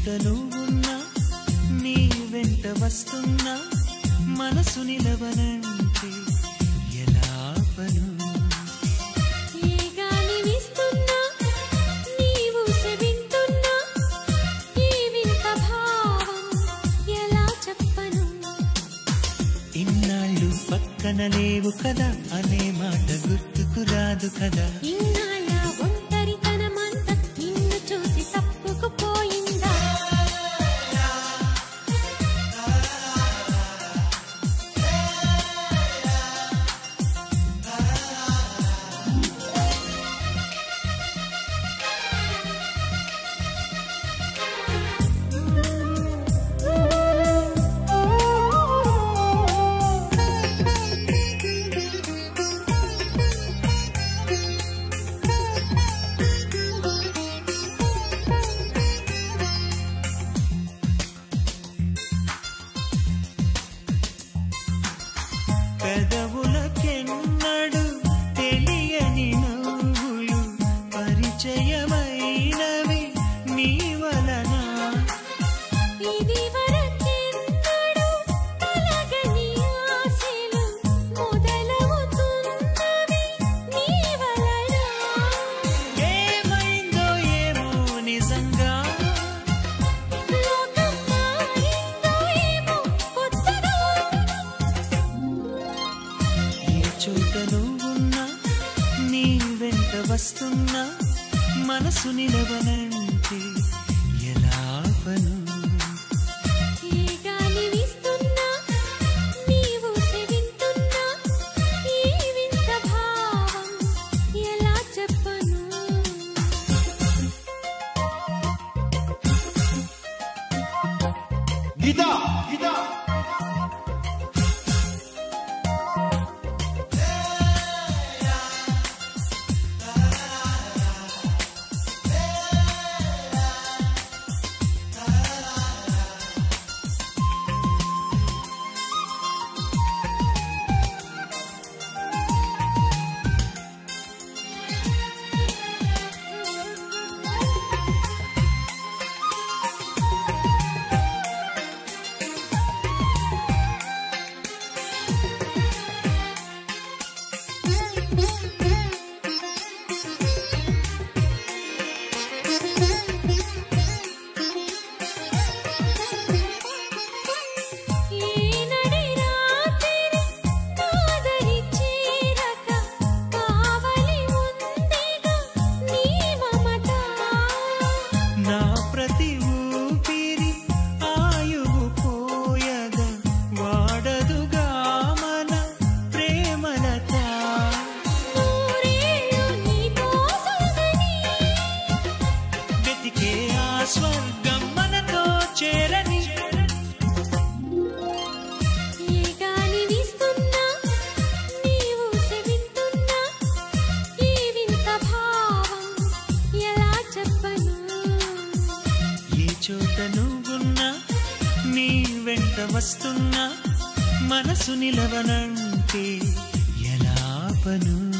చోట నువ్వున్నా నీ వెంట వస్తున్నా మనసు నిలవనంటే ఎలా పను ఏ గాలి వీస్తున్నా నీవు వింటున్నా ఈ వింత భావం ఎలా చెప్పను ఇన్నాళ్ళు పక్కన లేవు కదా అనే మాట గుర్తుకు రాదు కదా ఇన్నాళ్ళ ఒంటరితనమంత నిన్ను చూసి తప్పుకుపోయిందా పెదవులకెన్నడు తెలియని నవ్వులు పరిచయమైనవి నీ వలన ఇది వరకెన్నడూ కలగని ఆశలు మొదలవుతున్నవి నీ వలన ఏమైందో ఏమో నిజంగా లోకం మారిందో ఏమో కొత్తగా ఏ చోట నువ్వున్నా నీ వెంట వస్తున్నా మనసు నిలవనంటే ఎలా పను ఏ గాలి వీస్తున్నా నీవు వింటున్నా ఈ వింత భావం ఎలా చెప్పను గీత గీత ఈనడి రాత్రి నాదరి చీరక కావలి ఉందిగా నీ మమత నా ప్రతి ఊపిరి ఆయువు పోయగా వాడదుగా మన ప్రేమలత నూరేళ్ళు నీతో సాగని వెతికే ఆ స్వర్గం మనతో చేరని ఏ గాలి వీస్తున్నా నీవు వింటున్నా ఈ వింత భావం ఎలా చెప్పను ఏ చోట నువ్వున్నా నీ వెంట వస్తున్నా మనసు నిలవనంటే ఎలా పను